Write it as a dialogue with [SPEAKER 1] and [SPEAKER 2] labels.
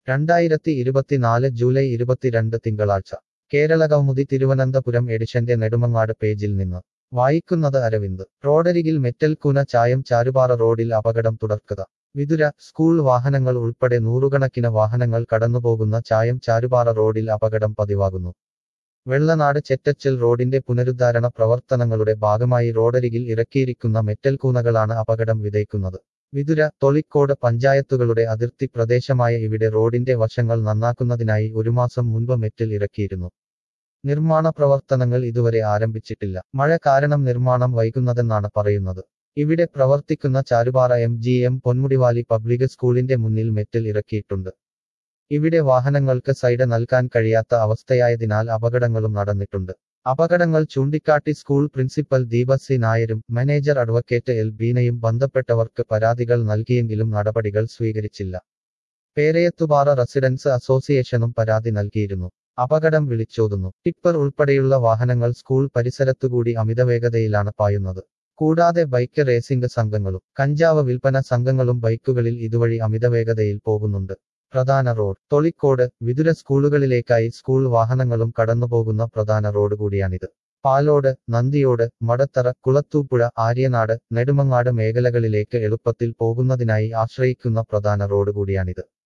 [SPEAKER 1] രണ്ടായിരത്തി ഇരുപത്തിനാല് ജൂലൈ ഇരുപത്തിരണ്ട് തിങ്കളാഴ്ച കേരള കൗമുദി തിരുവനന്തപുരം എഡിഷന്റെ നെടുമങ്ങാട് പേജിൽ നിന്ന് വായിക്കുന്നത് അരവിന്ദ് റോഡരികിൽ മെറ്റൽ കൂന ചായം ചാരുപാറ റോഡിൽ അപകടം തുടർക്കുക വിതുര സ്കൂൾ വാഹനങ്ങൾ ഉൾപ്പെടെ നൂറുകണക്കിന് വാഹനങ്ങൾ കടന്നുപോകുന്ന ചായം ചാരുപാറ റോഡിൽ അപകടം പതിവാകുന്നു വെള്ളനാട് ചെറ്റച്ചൽ റോഡിന്റെ പുനരുദ്ധാരണ പ്രവർത്തനങ്ങളുടെ ഭാഗമായി റോഡരികിൽ ഇറക്കിയിരിക്കുന്ന മെറ്റൽ കൂനകളാണ് അപകടം വിതയ്ക്കുന്നത് വിതുര തൊളിക്കോട് പഞ്ചായത്തുകളുടെ അതിർത്തി പ്രദേശമായ ഇവിടെ റോഡിന്റെ വശങ്ങൾ നന്നാക്കുന്നതിനായി ഒരു മാസം മുൻപ് മെറ്റൽ ഇറക്കിയിരുന്നു നിർമ്മാണ പ്രവർത്തനങ്ങൾ ഇതുവരെ ആരംഭിച്ചിട്ടില്ല മഴ കാരണം നിർമ്മാണം വൈകുന്നതെന്നാണ് പറയുന്നത് ഇവിടെ പ്രവർത്തിക്കുന്ന Charupara M G M Ponmudi Valley public സ്കൂളിന്റെ മുന്നിൽ മെറ്റൽ ഇറക്കിയിട്ടുണ്ട് ഇവിടെ വാഹനങ്ങൾക്ക് സൈഡ് നൽകാൻ കഴിയാത്ത അവസ്ഥയായതിനാൽ അപകടങ്ങളും നടന്നിട്ടുണ്ട് അപകടങ്ങൾ ചൂണ്ടിക്കാട്ടി സ്കൂൾ പ്രിൻസിപ്പൽ ദീപ സി നായരും മാനേജർ അഡ്വക്കേറ്റ് എൽ ബീനയും ബന്ധപ്പെട്ടവർക്ക് പരാതികൾ നൽകിയെങ്കിലും നടപടികൾ സ്വീകരിച്ചില്ല പേരയത്തുപാറ റെസിഡൻസ് അസോസിയേഷനും പരാതി നൽകിയിരുന്നു അപകടം വിളിച്ചോതുന്നു ടിപ്പർ ഉൾപ്പെടെയുള്ള വാഹനങ്ങൾ സ്കൂൾ പരിസരത്തുകൂടി അമിതവേഗതയിലാണ് പായുന്നത് കൂടാതെ ബൈക്ക് റേസിംഗ് സംഘങ്ങളും കഞ്ചാവ് വിൽപ്പന സംഘങ്ങളും ബൈക്കുകളിൽ ഇതുവഴി അമിതവേഗതയിൽ പോകുന്നുണ്ട് പ്രധാന റോഡ് തൊളിക്കോട് വിതുര സ്കൂളുകളിലേക്കായി സ്കൂൾ വാഹനങ്ങളും കടന്നുപോകുന്ന പ്രധാന റോഡ് കൂടിയാണിത് പാലോട് നന്ദിയോട് മടത്തറ കുളത്തൂപ്പുഴ ആര്യനാട് നെടുമങ്ങാട് മേഖലകളിലേക്ക് എളുപ്പത്തിൽ പോകുന്നതിനായി ആശ്രയിക്കുന്ന പ്രധാന റോഡ് കൂടിയാണിത്